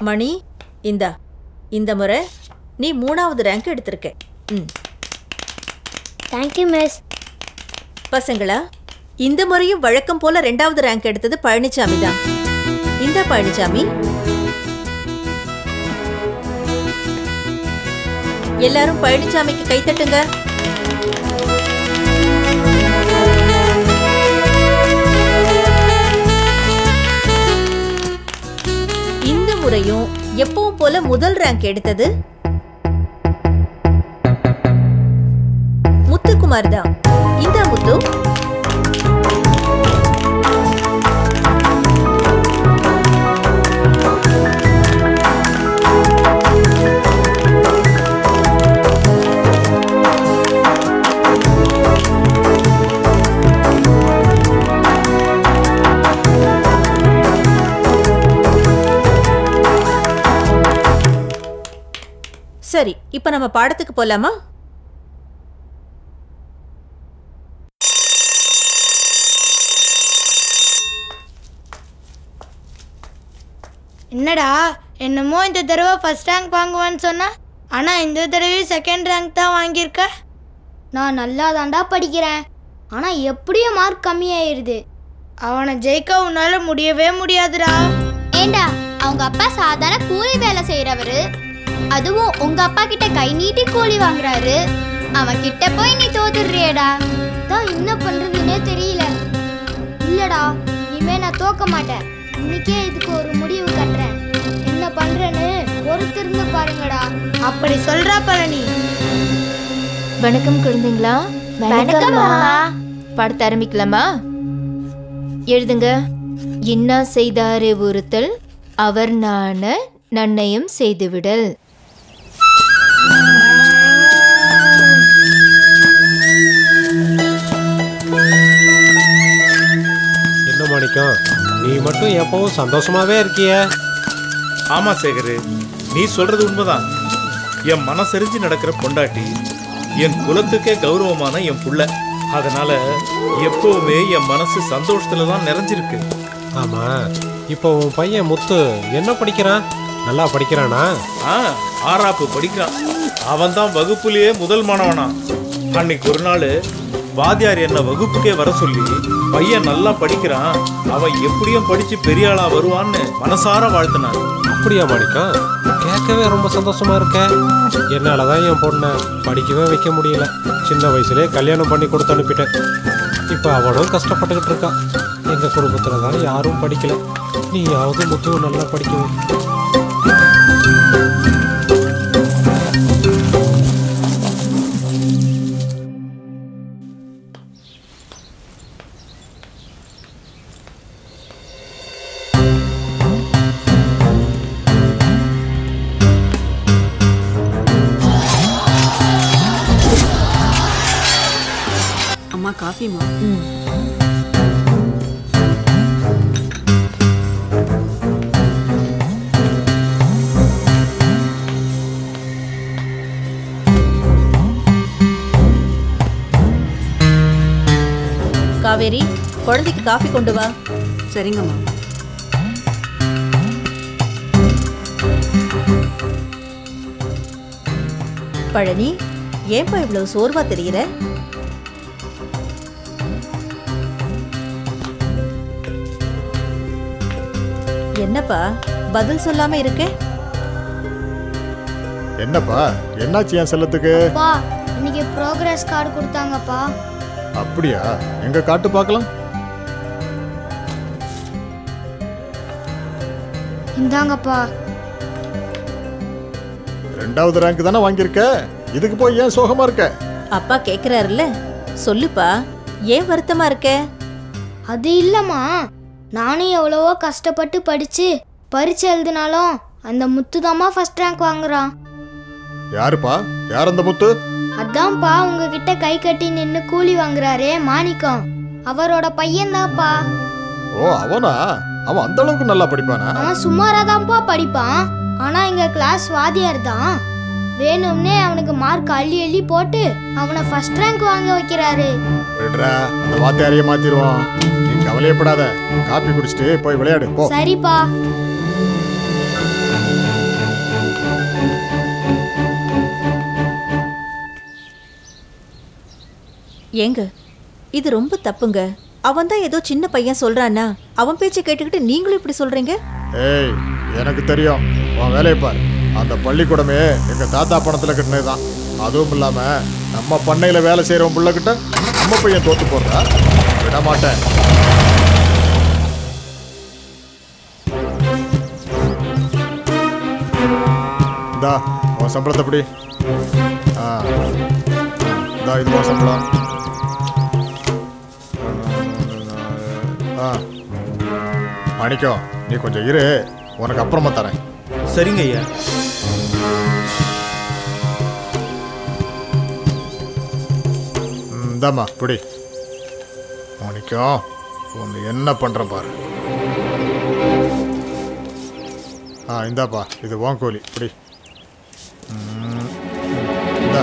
மணி இந்தா இந்த முறை நீ மூணாவது ரேங்க் எடுத்திருக்க ம் தேங்க்யூ மிஸ் பசங்களா இந்த முறையும் வழக்கம் போல ரெண்டாவது ரேங்க் எடுத்தது பழனிசாமி தான் இந்த பழனிசாமி எல்லாரும் பழனிசாமிக்கு கைத்தட்டுங்க இந்த முறையும் எப்பவும் போல முதல் ரேங்க் எடுத்தது முத்துக்குமார் தான் இந்த முத்து சரி இப்ப நம்ம பாடத்துக்கு போலாமா என்னடா என்னமோ இந்த தடவை ஃபர்ஸ்ட் ரேங்க் வாங்குவான்னு சொன்னா ஆனால் இந்த தடவை செகண்ட் ரேங்க் தான் வாங்கியிருக்க நான் நல்லா தாண்டா படிக்கிறேன் ஆனால் எப்படியும் மார்க் கம்மியாயிருது அவனை ஜெயிக்க உன்னால முடியவே முடியாதுடா ஏண்டா அவங்க அப்பா சாதாரண கூலி வேலை செய்யறவரு அதுவும் உங்க அப்பா கிட்ட கை நீட்டி கூலி வாங்குறாரு அவன் கிட்ட போய் நீ தோத்துடுறியேடா தான் என்ன பண்ணுறதுன்னே தெரியல இல்லடா இனிமே நான் தோக்க மாட்டேன் இன்னைக்கே இதுக்கு ஒரு முடிவு கட்டுறேன் என்ன பண்ணுறேன்னு பொறுத்திருந்து பாருங்கடா அப்படி சொல்றா பழனி வணக்கம் குழந்தைங்களா வணக்கம்மா. பாடத்தை ஆரம்பிக்கலாமா எழுதுங்க இன்னா செய்தாரே ஒருத்தல் அவர் நாண நன்னயம் செய்துவிடல் என்ன மாணிக்கம் நீ மட்டும் எப்பவும் சந்தோஷமாவே இருக்கியே ஆமா சேகரு நீ சொல்றது உண்மைதான் என் மனசரிஞ்சு நடக்கிற பொண்டாட்டி என் குலத்துக்கே கௌரவமான என் புள்ள அதனால எப்பவுமே என் மனசு சந்தோஷத்துல தான் நிறைஞ்சிருக்கு ஆமா இப்போ உன் பையன் முத்து என்ன படிக்கிறான் நல்லா படிக்கிறானா ஆ ஆறாப்பு படிக்கிறான் அவன் தான் வகுப்புலயே முதல் மாணவனா அன்னைக்கு ஒரு நாள் வாத்தியார் என்ன வகுப்புக்கே வர சொல்லி பையன் நல்லா படிக்கிறான் அவன் எப்படியும் படிச்சு பெரிய ஆளா வருவான்னு மனசார வாழ்த்தினான் அப்படியா மாணிக்கம் கேட்கவே ரொம்ப சந்தோஷமா இருக்க என்னால தான் என் பொண்ணை படிக்கவே வைக்க முடியல சின்ன வயசுலயே கல்யாணம் பண்ணி கொடுத்து அனுப்பிட்டேன் இப்போ அவனும் கஷ்டப்பட்டுக்கிட்டு இருக்கான் எங்க குடும்பத்துல தான் யாரும் படிக்கல நீயாவது முத்துவை நல்லா படிக்க வை. அம்மா காஃபிமா காவேரி குழந்தைக்கு காஃபி கொண்டு வா சரிங்கம்மா பழனி ஏன்பா இவ்வளவு சோர்வா தெரியுற என்னப்பா பதில் சொல்லாம இருக்கே என்னப்பா என்னாச்சு என் செல்லத்துக்கு அப்பா இன்னைக்கு ப்ரோக்ரஸ் கார்டு கொடுத்தாங்கப்பா அப்படியா எங்க காட்டு பார்க்கலாம் இந்தாங்கப்பா ரெண்டாவது ரேங்க் தானே வாங்கியிருக்க இதுக்கு போய் ஏன் சோகமா இருக்க அப்பா கேக்குறாருல்ல சொல்லுப்பா ஏன் வருத்தமா இருக்க அது இல்லைம்மா நானும் எவ்வளவோ கஷ்டப்பட்டு படித்து பரீட்சை எழுதினாலும் அந்த முத்து தாம்மா ஃபர்ஸ்ட் ரேங்க் வாங்குறான் யாருப்பா யார் அந்த முத்து அதான்ப்பா உங்ககிட்ட கை கட்டி நின்று கூலி வாங்குறாரே மாணிக்கம் அவரோட பையன்தான்ப்பா ஓ அவனா அவன் அந்த அளவுக்கு நல்லா படிப்பானா அவன் சுமாராதான்ப்பா படிப்பான் ஆனா எங்க கிளாஸ் வாத்தியார் தான் வேணும்னே அவனுக்கு மார்க் அள்ளி அள்ளி போட்டு அவனை ஃபர்ஸ்ட் ரேங்க் வாங்க வைக்கிறாரு விடுறா அந்த வாத்தியாரையே மாத்திருவோம் நீ கவலையப்படாத காப்பி குடிச்சிட்டு போய் விளையாடு போ சரிப்பா ஏங்க இது ரொம்ப தப்புங்க அவன் தான் ஏதோ சின்ன பையன் சொல்றானா அவன் பேச்சை கேட்டுக்கிட்டு நீங்களும் இப்படி சொல்றீங்க ஏய் எனக்கு தெரியும் உன் வேலையை பாரு அந்த பள்ளிக்கூடமே எங்க தாத்தா பணத்துல கட்டினது தான் அதுவும் இல்லாம நம்ம பண்ணையில வேலை செய்யறவன் பிள்ளைகிட்ட நம்ம பையன் தோத்து போடுறா விட மாட்டேன் இந்தா உன் சம்பளத்தை எப்படி ஆ இந்தா இது உன் சம்பளம் ஆ மாணிக்கம் நீ கொஞ்சம் இரு உனக்கு அப்புறமா தரேன் சரிங்க ஐயா ம், இந்தாம்மா பிடி மாணிக்கம் உன்னை என்ன பண்ணுறேன் பாரு ஆ இந்தாப்பா இது வாங்கோலி பிடி ம், இந்தா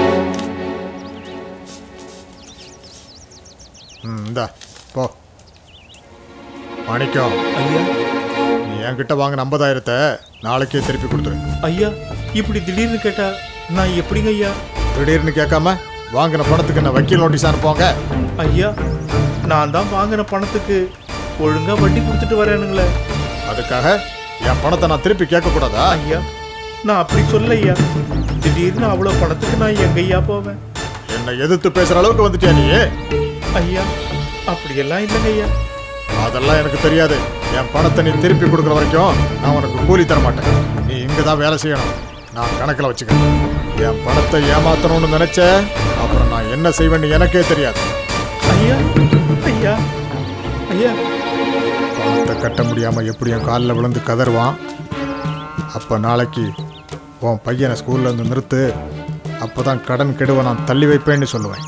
ம் இந்தா போ மாணிக்கம் ஐயா நீ என்கிட்ட வாங்கின ஐம்பதாயிரத்தை நாளைக்கே திருப்பி கொடுத்துரு ஐயா இப்படி திடீர்னு கேட்டா நான் எப்படிங்க ஐயா திடீர்னு கேட்காம வாங்கின பணத்துக்கு என்ன வக்கீல் நோட்டீஸ் அனுப்புவாங்க ஐயா நான் தான் வாங்கின பணத்துக்கு ஒழுங்கா வட்டி கொடுத்துட்டு வரேனுங்களே அதுக்காக என் பணத்தை நான் திருப்பி கேட்கக்கூடாதா ஐயா நான் அப்படி சொல்ல ஐயா திடீர்னு அவ்வளோ பணத்துக்கு நான் எங்க ஐயா போவேன் என்னை எதிர்த்து பேசுற அளவுக்கு வந்துட்டியா நீ ஐயா அப்படியெல்லாம் இல்லைங்க ஐயா அதெல்லாம் எனக்கு தெரியாது என் பணத்தை நீ திருப்பி கொடுக்குற வரைக்கும் நான் உனக்கு கூலி தர மாட்டேன் நீ இங்கே தான் வேலை செய்யணும் நான் கணக்கில் வச்சுக்கிறேன் என் பணத்தை ஏமாத்தணும்னு நினைச்ச அப்புறம் நான் என்ன செய்வேன்னு எனக்கே தெரியாது ஐயா ஐயா ஐயா பணத்தை கட்ட முடியாம எப்படி என் காலில் விழுந்து கதறுவான் அப்போ நாளைக்கு உன் பையனை ஸ்கூல்ல இருந்து நிறுத்து அப்பதான் கடன் கெடுவை நான் தள்ளி வைப்பேன்னு சொல்லுவேன்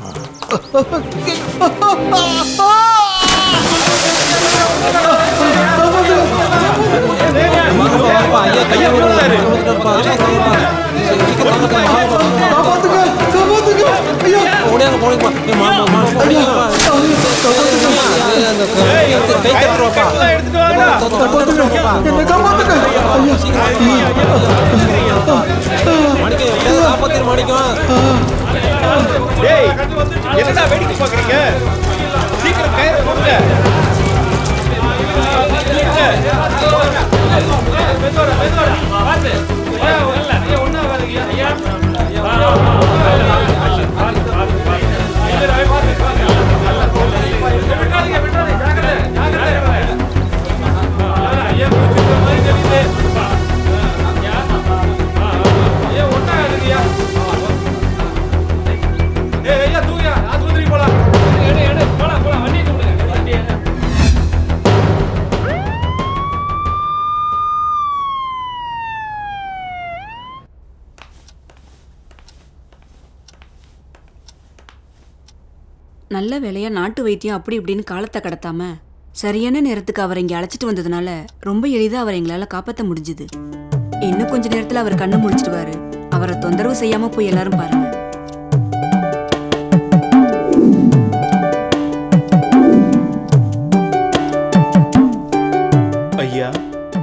டேய் என்னடா வேடிக்கை பார்க்குறீங்க சீக்கிரம் கயிறு போடுங்க நல்ல வேலையா நாட்டு வைத்தியம் அப்படி இப்படின்னு காலத்தை கடத்தாம சரியான நேரத்துக்கு அவரை இங்க அழைச்சிட்டு வந்ததுனால ரொம்ப எளிதா அவரை எங்களால காப்பாத்த முடிஞ்சுது இன்னும் கொஞ்ச நேரத்துல அவர் கண்ணு முழிச்சிடுவாரு அவரை தொந்தரவு செய்யாம போய் எல்லாரும் பாருங்க ஐயா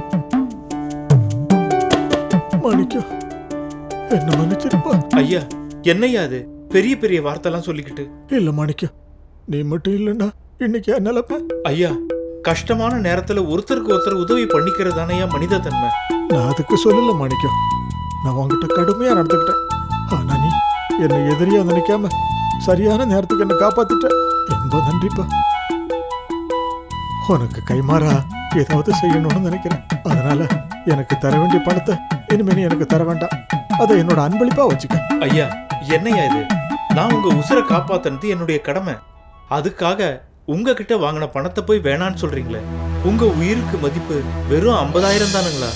மாணிக்கம் என்ன மன்னிச்சிருப்பா ஐயா என்னய்யா அது பெரிய பெரிய வார்த்தைலாம் சொல்லிக்கிட்டு இல்ல மாணிக்கம் நீ மட்டும் இல்லைன்னா இன்னைக்கு என் நிலைமை ஐயா கஷ்டமான நேரத்துல ஒருத்தருக்கு ஒருத்தர் உதவி பண்ணிக்கிறது தானேயா மனித தன்மை நான் அதுக்கு சொல்லல மாணிக்கம் நான் உன்கிட்ட கடுமையா நடந்துக்கிட்டேன் ஆனா நீ என்னை எதிரியா நினைக்காம சரியான நேரத்துக்கு என்னை காப்பாத்திட்ட ரொம்ப நன்றிப்பா உனக்கு கைமாறா ஏதாவது செய்யணும்னு நினைக்கிறேன் அதனால எனக்கு தர வேண்டிய பணத்தை இனிமே நீ எனக்கு தர வேண்டாம் அதை என்னோட அன்பளிப்பா வச்சுக்க ஐயா என்னய்யா இது நான் உங்க உசுரை காப்பாத்துனது என்னுடைய கடமை அதுக்காக உங்ககிட்ட வாங்கின பணத்தை போய் வேணான்னு சொல்றீங்களே உங்க உயிருக்கு மதிப்பு வெறும் ஐம்பதாயிரம் தானுங்களா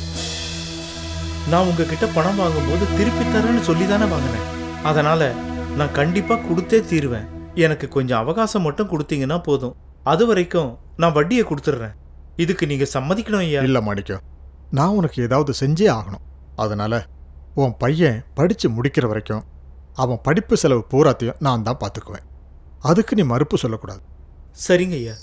நான் உங்ககிட்ட பணம் வாங்கும்போது திருப்பி தரேன்னு சொல்லி தானே வாங்கினேன் அதனால நான் கண்டிப்பா கொடுத்தே தீருவேன் எனக்கு கொஞ்சம் அவகாசம் மட்டும் கொடுத்தீங்கன்னா போதும் அது வரைக்கும் நான் வட்டியை கொடுத்துட்றேன் இதுக்கு நீங்க சம்மதிக்கணும் ஐயா இல்ல மாணிக்கம் நான் உனக்கு ஏதாவது செஞ்சே ஆகணும் அதனால உன் பையன் படிச்சு முடிக்கிற வரைக்கும் அவன் படிப்பு செலவு பூராத்தையும் நான் தான் பார்த்துக்குவேன் அதுக்கு நீ மறுப்பு சொல்லக்கூடாது சரிங்க ஐயா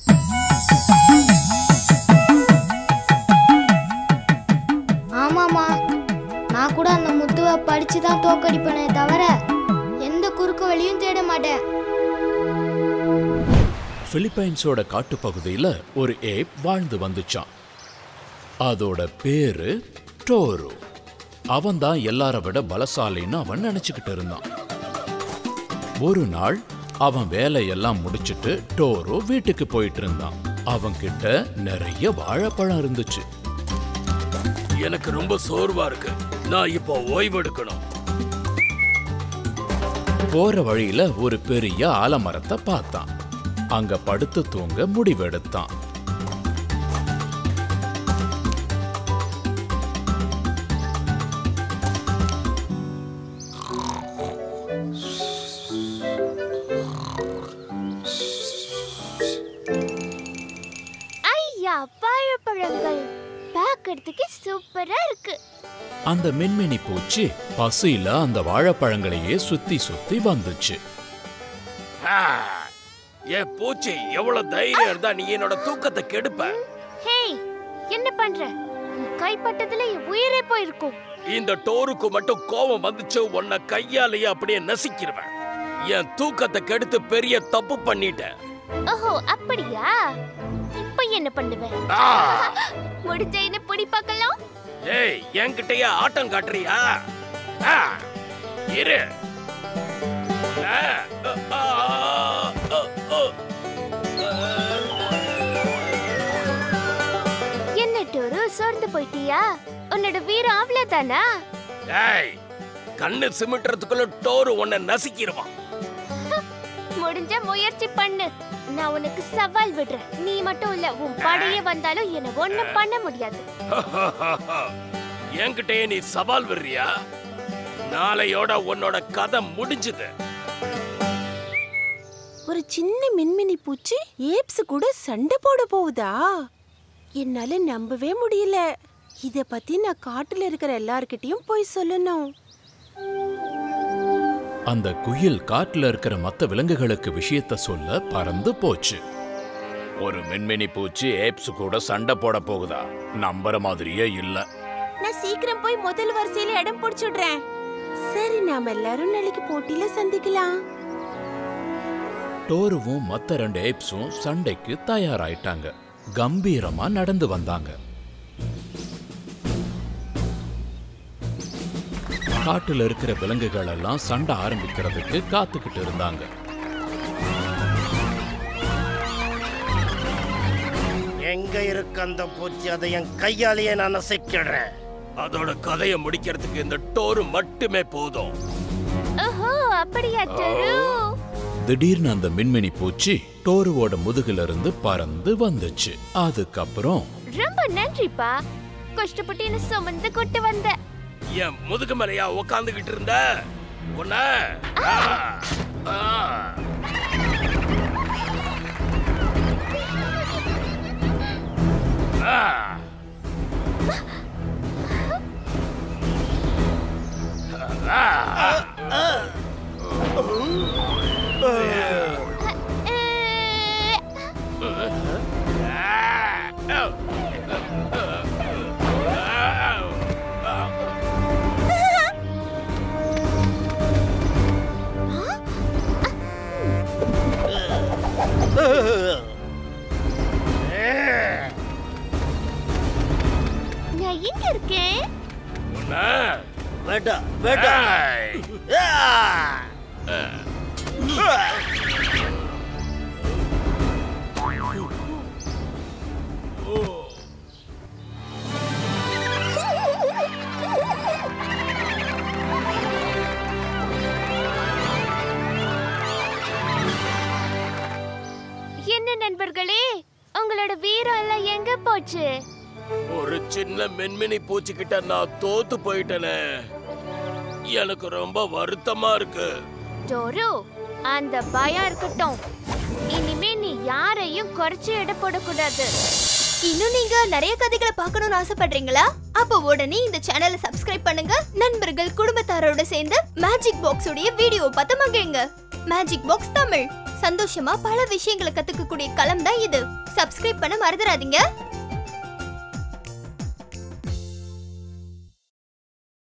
ஆமாமா நான் கூட அந்த முத்துவை படிச்சு தான் தோக்கடிப்பேனே தவிர எந்த குறுக்கு வழியும் தேட மாட்டேன் பிலிப்பைன்ஸோட காட்டுப்பகுதியில ஒரு ஏப் வாழ்ந்து வந்துச்சான் அதோட பேரு டோரு அவன் தான் எல்லார விட பலசாலின்னு அவன் நினைச்சுக்கிட்டு இருந்தான் ஒரு நாள் அவன் வேலையெல்லாம் முடிச்சிட்டு டோரு வீட்டுக்கு போயிட்டு இருந்தான் அவன்கிட்ட நிறைய வாழைப்பழம் இருந்துச்சு எனக்கு ரொம்ப சோர்வா இருக்கு நான் இப்போ ஓய்வெடுக்கணும் போற வழியில ஒரு பெரிய ஆலமரத்தை பார்த்தான் அங்க படுத்து தூங்க முடிவெடுத்தான் ஐயா வாழைப்பழங்கள் பார்க்கறதுக்கு சூப்பரா இருக்கு அந்த மின்மினி பூச்சி பசியில அந்த வாழைப்பழங்களையே சுத்தி சுத்தி வந்துச்சு ஆ, என் பூச்சி எவ்வளவு தைரியம் இருந்தா நீ என்னோட தூக்கத்தை கெடுப்ப ஹேய் என்ன பண்ற உன் கைப்பட்டதுல என் உயிரே போயிருக்கும் இந்த டோருக்கு மட்டும் கோபம் வந்துச்சு உன்னை கையாலேயே அப்படியே நசிக்கிருவேன் என் தூக்கத்தை கெடுத்து பெரிய தப்பு பண்ணிட்டேன் ஓஹோ அப்படியா இப்ப என்ன பண்ணுவ ஆ! முடிஞ்ச என்ன பிடி பார்க்கலாம் ஏய் என்கிட்டயே ஆட்டம் காட்டுறியா ஆ, இரு ஆ, ஆ, ஆ, ஆ, என்ன டோரு சோர்ந்து போயிட்டியா உன்னோட வீரம் அவ்வளவுதானா ஏய் கண்ணு சிமிட்டுறதுக்குள்ள டோரு உன்னை நசிக்கிருவான் முடிஞ்ச முயற்சி பண்ணு நான் உனக்கு சவால் விடுறேன் நீ மட்டும் இல்ல உன் படையே வந்தாலும் என்ன ஒண்ணும் பண்ண முடியாது என்கிட்டயே நீ சவால் விடுறியா நாளையோட உன்னோட கதை முடிஞ்சுது ஒரு சின்ன மின்மினி பூச்சி ஏப்ஸ் கூட சண்டை போட போகுதா என்னால நம்பவே முடியல இத பத்தி நான் காட்டுல இருக்கிற எல்லார்கிட்டயும் போய் சொல்லணும் அந்த குயில் காட்டுல இருக்கிற மத்த விலங்குகளுக்கு விஷயத்த சொல்ல பறந்து போச்சு ஒரு மின்மினி பூச்சி ஏப்ஸ் கூட சண்டை போட போகுதா நம்புற மாதிரியே இல்ல நான் சீக்கிரம் போய் முதல் வரிசையில இடம் பிடிச்சிடுறேன் சரி நாம எல்லாரும் நாளைக்கு போட்டியில சந்திக்கலாம் டோருவும் மத்த ரெண்டு ஏப்ஸும் சண்டைக்கு தயாராயிட்டாங்க கம்பீரமா நடந்து வந்தாங்க காட்டுல இருக்கிற விலங்குகள் எல்லாம் சண்டை ஆரம்பிக்கிறதுக்கு காத்துக்கிட்டு இருந்தாங்க எங்க இருக்கு அந்த பூச்சி அதை என் கையாலேயே நான் அசைக்கிறேன் அதோட கதையை முடிக்கிறதுக்கு இந்த டோரு மட்டுமே போதும் ஓஹோ அப்படியா டோரு திடீர்னு அந்த மின்மினி பூச்சி டோருவோட முதுகுல இருந்து பறந்து வந்துச்சு அதுக்கப்புறம் ரொம்ப நன்றிப்பா கஷ்டப்பட்டு என்ன சுமந்து கொண்டு வந்த என் முதுகு மேலையா உக்காந்துகிட்டு இருந்த உன்ன ஆ, ஆ. ஆ. நான் எங்க இருக்கேன் உன்ன வேட்டா வேட்டா ஏய். என்ன நண்பர்களே உங்களோட வீரம் எல்லாம் எங்க போச்சு ஒரு சின்ன மென்மினி பூச்சிக்கிட்ட நான் தோத்து போயிட்டேனே எனக்கு ரொம்ப வருத்தமா இருக்கு டோரு அந்த பயம் இருக்கட்டும் இனிமே நீ யாரையும் குறைச்சு எடை போடக்கூடாது இன்னும் நீங்க நிறைய கதைகளை பார்க்கணும்னு ஆசைப்படுறீங்களா அப்ப உடனே இந்த சேனலை சப்ஸ்கிரைப் பண்ணுங்க நண்பர்கள் குடும்பத்தாரோட சேர்ந்து மேஜிக் பாக்ஸ் உடைய வீடியோ பார்த்து மகிழுங்க மேஜிக் பாக்ஸ் தமிழ் சந்தோஷமா பல விஷயங்களை கத்துக்கக்கூடிய களம் தான் இது சப்ஸ்கிரைப் பண்ண மறந்துடாதீங்க